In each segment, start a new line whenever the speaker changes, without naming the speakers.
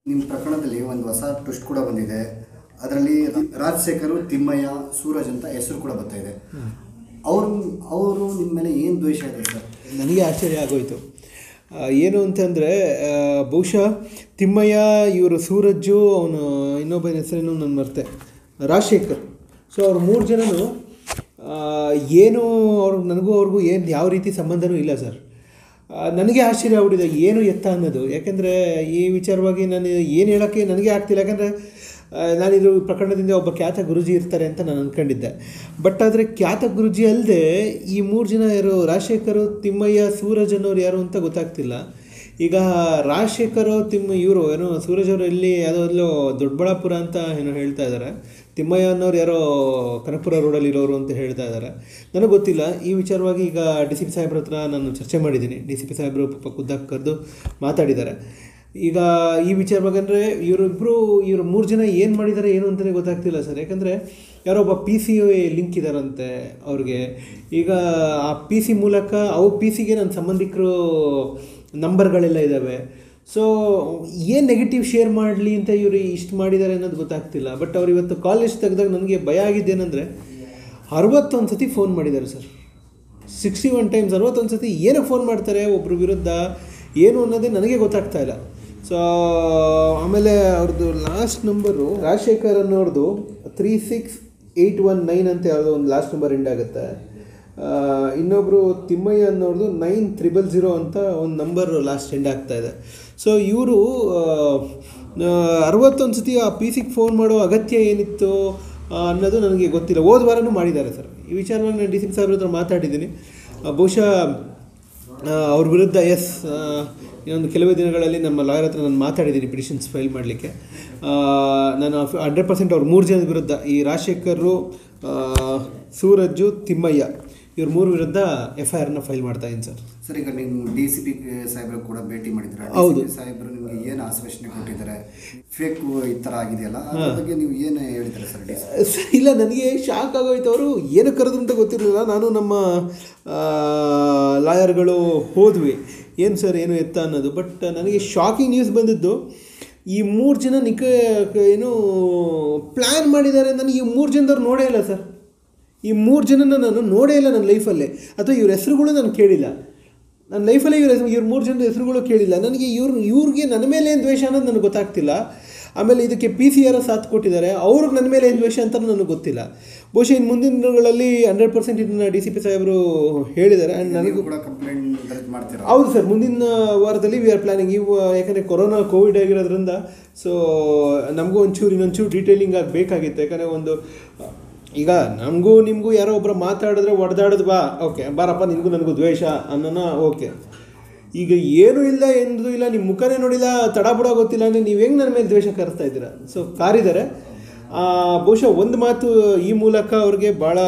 ನಿಮ್ಮ ಪ್ರಕರಣದಲ್ಲಿ ಒಂದು ಹೊಸ ಟ್ವಿಸ್ಟ್ ಕೂಡ ಬಂದಿದೆ ಅದರಲ್ಲಿ ರಾಜಶೇಖರು ತಿಮ್ಮಯ್ಯ ಸೂರಜ್ ಅಂತ ಹೆಸರು ಕೂಡ ಬರ್ತಾ ಇದೆ ಅವರು ಅವರು ನಿಮ್ಮ ಮೇಲೆ ಏನು ದ್ವೇಷ ಇದೆ ಸರ್
ನನಗೆ ಆಶ್ಚರ್ಯ ಆಗೋಯ್ತು ಆ, ಏನು ಅಂತಂದರೆ ಬಹುಶಃ ತಿಮ್ಮಯ್ಯ ಇವರು ಸೂರಜ್ಜು ಅವನು ಇನ್ನೊಬ್ಬನ ಹೆಸರೇನು ನಾನು ಮರ್ತೆ ರಾಜಶೇಖರ್ ಸೊ ಅವ್ರು ಮೂರು ಜನನು ಆ, ಏನು ಅವ್ರು ನನಗೂ ಅವ್ರಿಗೂ ಏನು ಯಾವ ರೀತಿ ಸಂಬಂಧನೂ ಇಲ್ಲ ಸರ್ ಆ, ನನಗೆ ಆಶ್ಚರ್ಯ ಆಗ್ಬಿಟ್ಟಿದೆ ಏನು ಎತ್ತ ಅನ್ನೋದು ಯಾಕೆಂದರೆ ಈ ವಿಚಾರವಾಗಿ ನಾನು ಏನು ಹೇಳೋಕ್ಕೆ ನನಗೆ ಆಗ್ತಿಲ್ಲ ಯಾಕಂದರೆ ನಾನಿದು ಪ್ರಕರಣದಿಂದ ಒಬ್ಬ ಖ್ಯಾತ ಗುರುಜಿ ಇರ್ತಾರೆ ಅಂತ ನಾನು ಅಂದ್ಕೊಂಡಿದ್ದೆ ಬಟ್ ಆದರೆ ಖ್ಯಾತ ಗುರುಜಿ ಅಲ್ಲದೆ ಈ ಮೂರು ಜನ ಯಾರು ರಾಜಶೇಖರು ತಿಮ್ಮಯ್ಯ ಸೂರಜ್ ಅನ್ನೋರು ಯಾರು ಅಂತ ಗೊತ್ತಾಗ್ತಿಲ್ಲ ಈಗ ರಾಜಶೇಖರು ತಿಮ್ಮ ಇವರು ಏನೋ ಸೂರಜ್ ಅವರು ಎಲ್ಲಿ ಯಾವುದೋ ಎಲ್ಲೋ ದೊಡ್ಡಬಳ್ಳಾಪುರ ಅಂತ ಏನೋ ಹೇಳ್ತಾ ಇದ್ದಾರೆ ತಿಮ್ಮಯ್ಯ ಅನ್ನೋರು ಯಾರೋ ಕನಕಪುರ ರೋಡಲ್ಲಿ ಇರೋರು ಅಂತ ಹೇಳ್ತಾ ಇದ್ದಾರೆ ನನಗೆ ಗೊತ್ತಿಲ್ಲ ಈ ವಿಚಾರವಾಗಿ ಈಗ ಡಿ ಸಿ ಪಿ ಸಾಹೇಬ್ರ ಹತ್ರ ನಾನು ಚರ್ಚೆ ಮಾಡಿದ್ದೀನಿ ಡಿ ಸಿ ಪಿ ಸಾಹೇಬರು ಪಾಪ ಖುದ್ದಾಗಿ ಕರೆದು ಮಾತಾಡಿದ್ದಾರೆ ಈಗ ಈ ವಿಚಾರವಾಗಿ ಅಂದರೆ ಇವರಿಬ್ಬರು ಇವರು ಮೂರು ಜನ ಏನು ಮಾಡಿದ್ದಾರೆ ಏನು ಅಂತಲೇ ಗೊತ್ತಾಗ್ತಿಲ್ಲ ಸರ್ ಯಾಕಂದರೆ ಯಾರೋ ಒಬ್ಬ ಪಿ ಸಿ ಲಿಂಕ್ ಇದ್ದಾರಂತೆ ಅವ್ರಿಗೆ ಈಗ ಆ ಪಿ ಸಿ ಮೂಲಕ ಅವು ಪಿ ಸಿಗೆ ನನ್ನ ಸಂಬಂಧಿಕರು ನಂಬರ್ಗಳೆಲ್ಲ ಇದ್ದಾವೆ ಸೊ ಏನು ನೆಗೆಟಿವ್ ಶೇರ್ ಮಾಡಲಿ ಅಂತ ಇವರು ಇಷ್ಟು ಮಾಡಿದ್ದಾರೆ ಅನ್ನೋದು ಗೊತ್ತಾಗ್ತಿಲ್ಲ ಬಟ್ ಅವ್ರು ಇವತ್ತು ಕಾಲೇಜ್ ತೆಗೆದಾಗ ನನಗೆ ಭಯ ಆಗಿದ್ದೇನೆಂದರೆ ಅರವತ್ತೊಂದು ಸತಿ ಫೋನ್ ಮಾಡಿದ್ದಾರೆ ಸರ್ ಸಿಕ್ಸ್ಟಿ ಒನ್ ಟೈಮ್ಸ್ ಅರವತ್ತೊಂದು ಸತಿ ಏನಕ್ಕೆ ಫೋನ್ ಮಾಡ್ತಾರೆ ಒಬ್ಬರ ವಿರುದ್ಧ ಏನು ಅನ್ನೋದೇ ನನಗೆ ಗೊತ್ತಾಗ್ತಾ ಇಲ್ಲ ಸೊ ಆಮೇಲೆ ಅವ್ರದ್ದು ಲಾಸ್ಟ್ ನಂಬರು ರಾಜಶೇಖರ್ ಅನ್ನೋರ್ದು three six eight one nine ಅಂತ ಯಾವುದೋ ಒಂದು ಲಾಸ್ಟ್ ನಂಬರ್ ಎಂಡ್ ಆಗುತ್ತೆ ಆ, ಇನ್ನೊಬ್ಬರು ತಿಮ್ಮಯ್ಯ ಅನ್ನೋರ್ದು ನೈನ್ ತ್ರಿಬಲ್ ಜೀರೋ ಅಂತ ಒಂದು ನಂಬರ್ ಲಾಸ್ಟ್ ಎಂಡ್ ಆಗ್ತಾ ಇದೆ ಸೊ ಇವರು ಅರವತ್ತೊಂದು ಸತಿ ಆ ಪಿ ಸಿಗೆ ಫೋನ್ ಮಾಡೋ ಅಗತ್ಯ ಏನಿತ್ತು ಆ, ಅನ್ನೋದು ನನಗೆ ಗೊತ್ತಿಲ್ಲ ಹೋದ ವಾರನೂ ಮಾಡಿದ್ದಾರೆ ಸರ್ ಈ ವಿಚಾರವಾಗಿ ನಾನು ಡಿ ಸಿ ಪಿ ಸಾಹೇಬ್ರ ಹತ್ರ ಮಾತಾಡಿದ್ದೀನಿ ಆ, ಬಹುಶಃ ಆ, ಅವ್ರ ವಿರುದ್ಧ ಎಸ್ ಇನ್ನೊಂದು ಕೆಲವೇ ದಿನಗಳಲ್ಲಿ ನಮ್ಮ ಲಾಯರ್ ಹತ್ರ ನಾನು ಮಾತಾಡಿದ್ದೀನಿ ಪಿಟಿಷನ್ಸ್ ಫೈಲ್ ಮಾಡಲಿಕ್ಕೆ ನಾನು ಹಂಡ್ರೆಡ್ ಪರ್ಸೆಂಟ್ ಅವ್ರ ಮೂರು ಜನದ ವಿರುದ್ಧ ಈ ರಾಜಶೇಖರು ಆ, ಸೂರಜ್ಜು ತಿಮ್ಮಯ್ಯ ಇವ್ರ ಮೂರು ವಿರುದ್ಧ ಎಫ್ ಐ ಆರ್ನ ಫೈಲ್ ಮಾಡ್ತಾ ಇದ್ದೀನಿ ಸರ್
ಸರ್ ಈಗ ನೀವು ಡಿ ಸಿ ಪಿ ಸಾಹೇಬ್ರು ಕೂಡ ಭೇಟಿ ಮಾಡಿದ್ರೆ
ಹೌದು.
ಸಾಹೇಬರು ನಿಮಗೆ ಏನು ಆಶ್ವಾಸನೆ ಕೊಟ್ಟಿದ್ದಾರೆ ಫೇಕ್ ಈ ಥರ ಆಗಿದೆಯಲ್ಲ ಅದ್ರ ಬಗ್ಗೆ ನೀವು ಏನು ಹೇಳಿದ್ದಾರೆ ಸರ್ ಡಿ ಸಿ
ಸ- ಇಲ್ಲ ನನಗೆ ಶಾಕ್ ಆಗೋಯ್ತು ಅವರು ಏನು ಕರೆದ್ರು ಅಂತ ಗೊತ್ತಿರಲಿಲ್ಲ ನಾನು ನಮ್ಮ ಲಾಯರ್ಗಳು ಹೋದ್ವಿ ಏನು ಸರ್ ಏನು ಎತ್ತ ಅನ್ನೋದು ಬಟ್ ನನಗೆ ಶಾಕಿಂಗ್ ನ್ಯೂಸ್ ಬಂದಿದ್ದು ಈ ಮೂರು ಜನ ನಿಕ ಏನು ಪ್ಲ್ಯಾನ್ ಮಾಡಿದ್ದಾರೆ ನಾನು ಈ ಮೂರು ಜನದವ್ರು ನೋಡೇ ಇಲ್ಲ ಸರ್ ಈ ಮೂರು ಜನನ ನಾನು ನೋಡೇ ಇಲ್ಲ ನನ್ನ ಲೈಫಲ್ಲೇ ಅಥವಾ ಇವ್ರ ಹೆಸರುಗಳು ನಾನು ಕೇಳಿಲ್ಲ ನನ್ನ ಲೈಫಲ್ಲೇ ಇವ್ರ ಹೆಸರು ಇವ್ರ ಮೂರು ಜನದ ಹೆಸರುಗಳು ಕೇಳಿಲ್ಲ ನನಗೆ ಇವ್ರು ಇವ್ರಿಗೆ ನನ್ನ ಮೇಲೆ ಏನು ದ್ವೇಷ ಅನ್ನೋದು ನನಗೆ ಗೊತ್ತಾಗ್ತಿಲ್ಲ ಆಮೇಲೆ ಇದಕ್ಕೆ ಪಿ ಸಿ ಯಾರೋ ಸಾಥ್ ಕೊಟ್ಟಿದ್ದಾರೆ ಅವ್ರಿಗೆ ನನ್ನ ಮೇಲೆ ಏನು ದ್ವೇಷ ಅಂತ ನನಗೆ ಗೊತ್ತಿಲ್ಲ ಬಹುಶಃ ಇನ್ನು ಮುಂದಿನ ದಿನಗಳಲ್ಲಿ ಹಂಡ್ರೆಡ್ ಪರ್ಸೆಂಟ್ ಇದನ್ನು ಡಿ ಸಿ ಪಿ ಸಾಹೇಬರು ಹೇಳಿದ್ದಾರೆ ಆ್ಯಂಡ್ ನನಗೂ
ನೀವು ಕೂಡ ಕಂಪ್ಲೇಂಟ್ ದರ್ಜ್ ಮಾಡ್ತೀರಾ
ಹೌದು ಸರ್ ಮುಂದಿನ ವಾರದಲ್ಲಿ ವಿ ಆರ್ ಪ್ಲಾನಿಂಗ್ ಇವು ಯಾಕಂದರೆ ಕೊರೋನಾ ಕೋವಿಡ್ ಆಗಿರೋದ್ರಿಂದ ಸೊ ನಮಗೂ ಒಂಚೂರು ಇನ್ನೊಂಚೂರು ಡೀಟೇಲಿಂಗ್ ಆಗಿ ಬೇಕಾಗಿತ್ತು ಯಾಕಂದರೆ ಒಂದು ಈಗ ನಮಗೂ ನಿಮಗೂ ಯಾರೋ ಒಬ್ಬರು ಮಾತಾಡಿದ್ರೆ ಒಡೆದಾಡೋದು ಬಾ ಓಕೆ ಬಾರಪ್ಪ ನಿನಗೂ ನನಗೂ ದ್ವೇಷ ಅನ್ನೋನ ಓಕೆ ಈಗ ಏನೂ ಇಲ್ಲ ಎಂದೂ ಇಲ್ಲ ನಿಮ್ಮ ಮುಖನೇ ನೋಡಿಲ್ಲ ತಡಬುಡ ಗೊತ್ತಿಲ್ಲ ಅಂದರೆ ನೀವು ಹೆಂಗೆ ನನ್ನ ಮೇಲೆ ದ್ವೇಷ ಕರೆಸ್ತಾ ಇದ್ದೀರಾ ಸೊ ಕಾರಿದ್ದಾರೆ ಆ, ಬಹುಶಃ ಒಂದು ಮಾತು ಈ ಮೂಲಕ ಅವ್ರಿಗೆ ಭಾಳ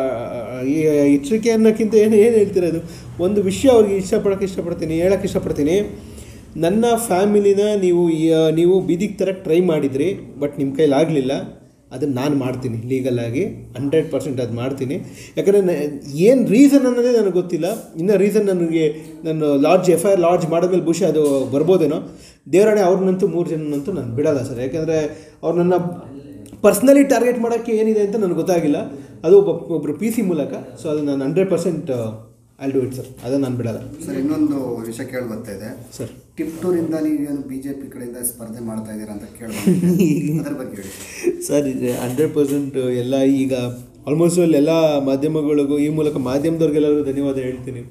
ಈ ಎಚ್ಚರಿಕೆ ಅನ್ನೋಕ್ಕಿಂತ ಏನು ಏನು ಹೇಳ್ತಿರೋದು ಒಂದು ವಿಷಯ ಅವ್ರಿಗೆ ಇಷ್ಟಪಡೋಕ್ಕೆ ಇಷ್ಟಪಡ್ತೀನಿ ಹೇಳೋಕ್ಕೆ ಇಷ್ಟಪಡ್ತೀನಿ ನನ್ನ ಫ್ಯಾಮಿಲಿನ ನೀವು ಈ- ನೀವು ಬೀದಿಗೆ ತರಕ್ಕೆ ಟ್ರೈ ಮಾಡಿದ್ರಿ ಬಟ್ ನಿಮ್ಮ ಕೈಲಿ ಆಗಲಿಲ್ಲ ಅದನ್ನು ನಾನು ಮಾಡ್ತೀನಿ ಲೀಗಲಾಗಿ ಹಂಡ್ರೆಡ್ ಪರ್ಸೆಂಟ್ ಅದು ಮಾಡ್ತೀನಿ ಯಾಕಂದರೆ ಏನು ರೀಸನ್ ಅನ್ನೋದೇ ನನಗೆ ಗೊತ್ತಿಲ್ಲ ಇನ್ನು ರೀಸನ್ ನನಗೆ ನಾನು lodge F I R lodge ಮಾಡಿದ್ಮೇಲೆ ಬಹುಶಃ ಅದು ಬರ್ಬೋದೇನೋ ದೇವರಾಣೆ ಅವ್ರನ್ನಂತೂ ಮೂರು ಜನನಂತೂ ನಾನು ಬಿಡಲ್ಲ ಸರ್ ಯಾಕೆಂದರೆ ಅವ್ರು ನನ್ನ ಪರ್ಸ್ನಲಿ ಟಾರ್ಗೆಟ್ ಮಾಡೋಕ್ಕೆ ಏನಿದೆ ಅಂತ ನನಗೆ ಗೊತ್ತಾಗಿಲ್ಲ ಅದು ಒಬ್ಬ ಒಬ್ಬರು ಪಿ ಸಿ ಮೂಲಕ ಸೊ ಅದು ನಾನು hundred percent I do it sir ಅದನ್ನು ನಾನು ಬಿಡಲ್ಲ
ಸರ್ ಇನ್ನೊಂದು ವಿಷಯ ಕೇಳಿ ಬರ್ತಾ ಇದೆ
ಸರ್
ಟಿಪ್ಟೂರಿಂದ ನೀವೇನು ಬಿ ಜೆ ಪಿ ಕಡೆಯಿಂದ ಸ್ಪರ್ಧೆ ಮಾಡ್ತಾ ಇದ್ದೀರಾ ಅಂತ ಕೇಳಿ ಅದ್ರ ಬಗ್ಗೆ ಹೇಳಿ
ಸರ್ ಇದೆ ಹಂಡ್ರೆಡ್ ಪರ್ಸೆಂಟ್ ಎಲ್ಲ ಈಗ ಆಲ್ಮೋಸ್ಟ್ ಆಲ್ ಎಲ್ಲ ಮಾಧ್ಯಮಗಳಿಗೂ ಈ ಮೂಲಕ ಮಾಧ್ಯಮದವ್ರಿಗೆಲ್ಲರಿಗೂ ಧನ್ಯವಾದ ಹೇಳ್ತೀನಿ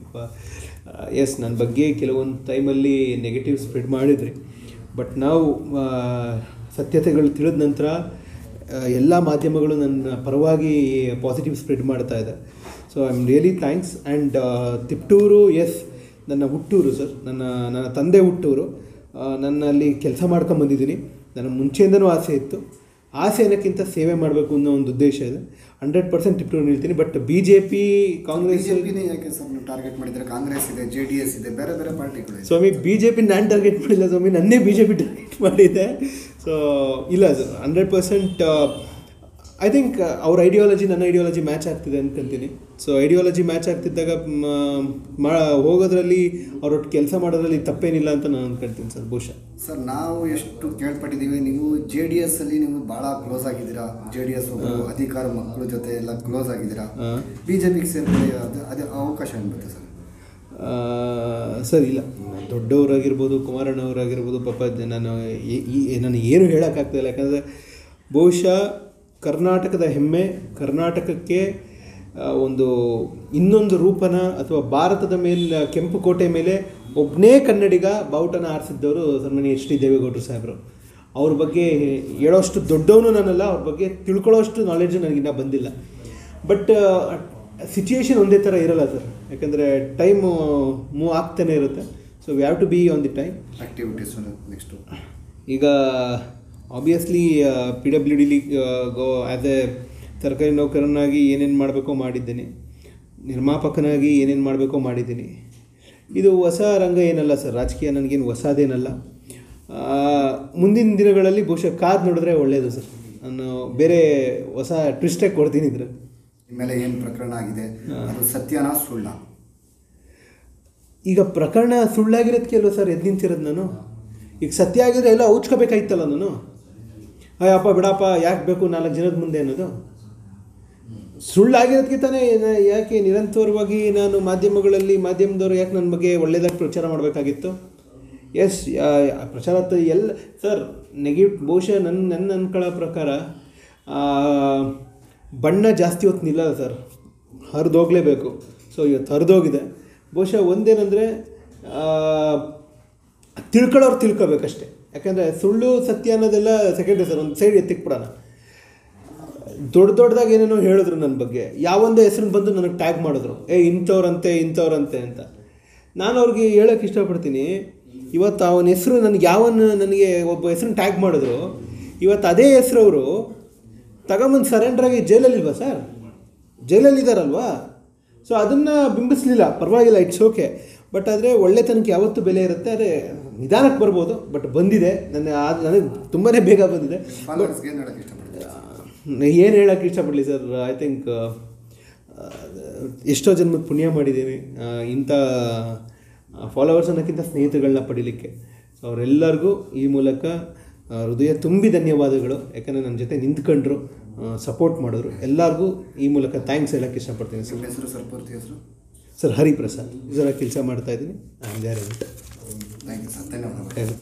ಎಸ್ ನನ್ನ ಬಗ್ಗೆ ಕೆಲವೊಂದು ಟೈಮಲ್ಲಿ ನೆಗೆಟಿವ್ ಸ್ಪ್ರೆಡ್ ಮಾಡಿದ್ರಿ ಬಟ್ ನಾವು ಆ, ಸತ್ಯತೆಗಳು ತಿಳಿದ ನಂತರ ಎಲ್ಲ ಮಾಧ್ಯಮಗಳು ನನ್ನ ಪರವಾಗಿ ಪಾಸಿಟಿವ್ ಸ್ಪ್ರೆಡ್ ಮಾಡ್ತಾ ಇದೆ so I am really thanks and Tiptur is ನನ್ನ ಹುಟ್ಟೂರು ಸರ್ ನನ್ನ ನನ್ನ ತಂದೆ ಹುಟ್ಟೂರು ಆ, ನನ್ನ ಅಲ್ಲಿ ಕೆಲಸ ಮಾಡ್ಕೊಂಬಂದಿದ್ದೀನಿ ನನ್ನ ಮುಂಚೆಯಿಂದನೂ ಆಸೆ ಇತ್ತು ಆಸೆ ಅನ್ನೋಕ್ಕಿಂತ ಸೇವೆ ಮಾಡಬೇಕು ಅನ್ನೋ ಒಂದು ಉದ್ದೇಶ ಇದೆ ಹಂಡ್ರೆಡ್ ಪರ್ಸೆಂಟ್ ಟಿಪ್ಟೂರು ಹೇಳ್ತೀನಿ but B J P Congress
ಬಿಜೆಪಿನೇ ಯಾಕೆ ಸರ್ ನೀವು ಟಾರ್ಗೆಟ್ ಮಾಡಿದ್ರೆ ಕಾಂಗ್ರೆಸ್ ಇದೆ ಜೆ ಡಿ ಎಸ್ ಇದೆ ಬೇರೆ ಬೇರೆ ಪಾರ್ಟಿಗಳು ಇದೆ
ಸ್ವಾಮಿ ಬಿ ಜೆ ಪಿ ನಾನು ಟಾರ್ಗೆಟ್ ಮಾಡಿಲ್ಲ ಸ್ವಾಮಿ ನನ್ನೇ ಬಿ ಜೆ ಪಿ ಟಾರ್ಗೆಟ್ ಮಾಡಿದ್ದೆ ಸೊ ಇಲ್ಲ sir hundred percent I think ಅವ್ರ ಐಡಿಯಾಲಜಿ ನನ್ನ ಐಡಿಯಾಲಜಿ ಮ್ಯಾಚ್ ಆಗ್ತಿದೆ ಅನ್ಕೊಂತೀನಿ ಸೊ ಐಡಿಯಾಲಜಿ ಮ್ಯಾಚ್ ಆಗ್ತಿದ್ದಾಗ ಮ- ಮಾ ಹೋಗೋದ್ರಲ್ಲಿ ಅವ್ರೊಟ್ಟು ಕೆಲಸ ಮಾಡೋದ್ರಲ್ಲಿ ತಪ್ಪೇನಿಲ್ಲ ಅಂತ ನಾನು ಅನ್ಕೊಂತೀನಿ ಸರ್ ಬಹುಶಃ
ಸರ್ ನಾವು ಎಷ್ಟು ಕೇಳ್ಪಟ್ಟಿದ್ದೀವಿ ನೀವು ಜೆ ಡಿ ಎಸ್ ಅಲ್ಲಿ ನೀವು ಭಾಳ ಕ್ಲೋಸ್ ಆಗಿದ್ದೀರಾ ಜೆ ಡಿ ಎಸ್ ಒಬ್ಬರು ಅಧಿಕಾರ ಮಕ್ಕಳ ಜೊತೆ ಎಲ್ಲ ಕ್ಲೋಸ್ ಆಗಿದ್ದೀರಾ
ಹಾಂ
ಬಿ ಜೆ ಪಿಗೆ ಸೇರ್ಪಡೆ ಅದು ಅದೇ ಅವಕಾಶ ಏನು ಬರುತ್ತೆ ಸರ್
ಸರ್ ಇಲ್ಲ ದೊಡ್ಡವರಾಗಿರ್ಬೋದು ಕುಮಾರಣ್ಣವರಾಗಿರ್ಬೋದು ಪಾಪ ಜ- ನಾನು ಈ- ಈ ನಾನು ಏನು ಹೇಳೋಕ್ಕಾಗ್ತಿಲ್ಲ ಯಾಕಂದರೆ ಬಹುಶಃ ಕರ್ನಾಟಕದ ಹೆಮ್ಮೆ ಕರ್ನಾಟಕಕ್ಕೆ ಆ, ಒಂದು ಇನ್ನೊಂದು ರೂಪನ ಅಥವಾ ಭಾರತದ ಮೇಲೆ ಕೆಂಪು ಕೋಟೆ ಮೇಲೆ ಒಬ್ಬನೇ ಕನ್ನಡಿಗ ಬಾವುಟನ ಆರಿಸಿದ್ದವರು ಸನ್ಮಾನ್ಯ ಎಚ್ ಡಿ ದೇವೇಗೌಡರು ಸಾಹೇಬರು ಅವ್ರ ಬಗ್ಗೆ ಹೇಳೋಷ್ಟು ದೊಡ್ಡವನು ನಾನಲ್ಲ ಅವ್ರ ಬಗ್ಗೆ ತಿಳ್ಕೊಳ್ಳೋಷ್ಟು ನಾಲೆಡ್ಜು ನನಗಿನ್ನ ಬಂದಿಲ್ಲ ಬಟ್ ಸಿಚುಯೇಷನ್ ಒಂದೇ ಥರ ಇರಲ್ಲ ಸರ್ ಯಾಕಂದರೆ ಟೈಮು ಮೂವ್ ಆಗ್ತಾನೆ ಇರುತ್ತೆ so we have to be on the time
activities next
ಈಗ obviously P W D go as a ಸರ್ಕಾರಿ ನೌಕರನಾಗಿ ಏನೇನು ಮಾಡಬೇಕೋ ಮಾಡಿದ್ದೀನಿ ನಿರ್ಮಾಪಕನಾಗಿ ಏನೇನು ಮಾಡಬೇಕೋ ಮಾಡಿದ್ದೀನಿ ಇದು ಹೊಸ ರಂಗ ಏನಲ್ಲ ಸರ್ ರಾಜಕೀಯ ನನಗೇನು ಹೊಸದೇನಲ್ಲ ಆ, ಮುಂದಿನ ದಿನಗಳಲ್ಲಿ ಬಹುಶಃ ಕಾದು ನೋಡಿದ್ರೆ ಒಳ್ಳೆಯದು ಸರ್ ನಾನು ಬೇರೆ ಹೊಸ ಟ್ವಿಸ್ಟೇ ಕೊಡ್ತೀನಿ ಇದ್ರಲ್ಲಿ
ನಿಮ್ಮ ಮೇಲೆ ಏನು ಪ್ರಕರಣ ಆಗಿದೆ ಅದು ಸತ್ಯನಾ ಸುಳ್ಳ
ಈಗ ಪ್ರಕರಣ ಸುಳ್ಳಾಗಿರೋದಕ್ಕೆ ಅಲ್ವ ಸರ್ ಎದ್ದು ನಿಂತಿರೋದು ನಾನು ಈಗ ಸತ್ಯ ಆಗಿದ್ರೆ ಎಲ್ಲ ಔಚ್ಕೋಬೇಕಾಯ್ತಲ್ಲ ನಾನು ಅಯ್ಯಪ್ಪ ಬಿಡಪ್ಪ ಯಾಕೆ ಬೇಕು ನಾಲ್ಕು ಜನದ ಮುಂದೆ ಅನ್ನೋದು ಸುಳ್ಳಾಗಿರೋದಕ್ಕೆ ತಾನೇ ನ- ಯಾಕೆ ನಿರಂತರವಾಗಿ ನಾನು ಮಾಧ್ಯಮಗಳಲ್ಲಿ ಮಾಧ್ಯಮದವರು ಯಾಕೆ ನನ್ನ ಬಗ್ಗೆ ಒಳ್ಳೆಯದಾಗಿ ಪ್ರಚಾರ ಮಾಡಬೇಕಾಗಿತ್ತು ಎಸ್ ಪ್ರಚಾರ ತ- ಎಲ್ಲ ಸರ್ ನೆಗೆಟಿವ್ ಬಹುಶಃ ನನ್ನ ನನ್ನ ಅನ್ಕೊಳ್ಳೋ ಪ್ರಕಾರ ಆ, ಬಣ್ಣ ಜಾಸ್ತಿ ಹೊತ್ತು ನಿಲ್ಲಲ್ಲ ಸರ್ ಹರಿದೋಗ್ಲೇಬೇಕು ಸೊ ಇವತ್ತು ಹರಿದೋಗಿದೆ ಬಹುಶಃ ಒಂದೇನೆಂದರೆ ತಿಳ್ಕೊಳ್ಳೋರು ತಿಳ್ಕೊಬೇಕಷ್ಟೆ ಯಾಕಂದರೆ ಸುಳ್ಳು ಸತ್ಯ ಅನ್ನೋದೆಲ್ಲ ಸೆಕೆಂಡ್ರಿ ಸರ್ ಒಂದು ಸೈಡ್ ಎತ್ತಿಕ್ಬಿಡೋಣ ದೊಡ್ಡ ದೊಡ್ಡದಾಗಿ ಏನೇನೋ ಹೇಳಿದ್ರು ನನ್ನ ಬಗ್ಗೆ ಯಾವೊಂದು ಹೆಸರನ್ನ ಬಂದು ನನಗೆ ಟ್ಯಾಗ್ ಮಾಡಿದ್ರು ಏ ಇಂಥವ್ರಂತೆ ಇಂಥವ್ರಂತೆ ಅಂತ ನಾನು ಅವ್ರಿಗೆ ಹೇಳೋಕ್ಕೆ ಇಷ್ಟಪಡ್ತೀನಿ ಇವತ್ತು ಅವನ ಹೆಸರು ನನಗೆ ಯಾವನ್ನ ನನಗೆ ಒಬ್ಬ ಹೆಸರನ್ನ ಟ್ಯಾಗ್ ಮಾಡಿದ್ರು ಇವತ್ತು ಅದೇ ಹೆಸರವರು ತಗೊಂಬಂದು ಸರೆಂಡರ್ ಆಗಿ ಜೈಲಲ್ಲಿಲ್ವಾ ಸರ್ ಜೈಲಲ್ಲಿದ್ದಾರಲ್ವಾ ಸೊ ಅದನ್ನು ಬಿಂಬಿಸಲಿಲ್ಲ ಪರವಾಗಿಲ್ಲ ಇಟ್ಸ್ ಓಕೆ ಬಟ್ ಆದರೆ ಒಳ್ಳೆತನಕ್ಕೆ ಯಾವತ್ತೂ ಬೆಲೆ ಇರುತ್ತೆ ಆದರೆ ನಿಧಾನಕ್ಕೆ ಬರ್ಬೋದು ಬಟ್ ಬಂದಿದೆ ನನ್ನ ಆ- ನನಗೆ ತುಂಬಾ ಬೇಗ ಬಂದಿದೆ
ಫಾಲೋವರ್ಸ್ಗೆ ಏನು ಹೇಳೋಕ್ಕೆ ಇಷ್ಟಪಡ್ತೀರಾ
ಏನು ಹೇಳೋಕ್ಕೆ ಇಷ್ಟಪಡಲಿ ಸರ್ ಐ ಥಿಂಕ್ ಎಷ್ಟೋ ಜನ್ಮದ ಪುಣ್ಯ ಮಾಡಿದ್ದೀವಿ ಆ, ಇಂಥ ಫಾಲೋವರ್ಸ್ ಅನ್ನೋಕ್ಕಿಂತ ಸ್ನೇಹಿತಗಳನ್ನ ಪಡೀಲಿಕ್ಕೆ ಸೊ ಅವರೆಲ್ಲರಿಗೂ ಈ ಮೂಲಕ ಆ, ಹೃದಯ ತುಂಬಿ ಧನ್ಯವಾದಗಳು ಯಾಕಂದರೆ ನನ್ನ ಜೊತೆ ನಿಂತ್ಕೊಂಡ್ರು ಸಪೋರ್ಟ್ ಮಾಡಿದ್ರು ಎಲ್ಲರಿಗೂ ಈ ಮೂಲಕ ಥ್ಯಾಂಕ್ಸ್ ಹೇಳೋಕ್ಕೆ ಇಷ್ಟಪಡ್ತೀನಿ ಸರ್
ನಿಮ್ಮ ಹೆಸರು ಸರ್ ಪೂರ್ತಿ ಹೆಸರು
ಸರ್ ಹರಿಪ್ರಸಾದ್ ಇದರ ಕೆಲಸ ಮಾಡ್ತಾ ಇದ್ದೀನಿ I am there
thank you sir ಧನ್ಯವಾದಗಳು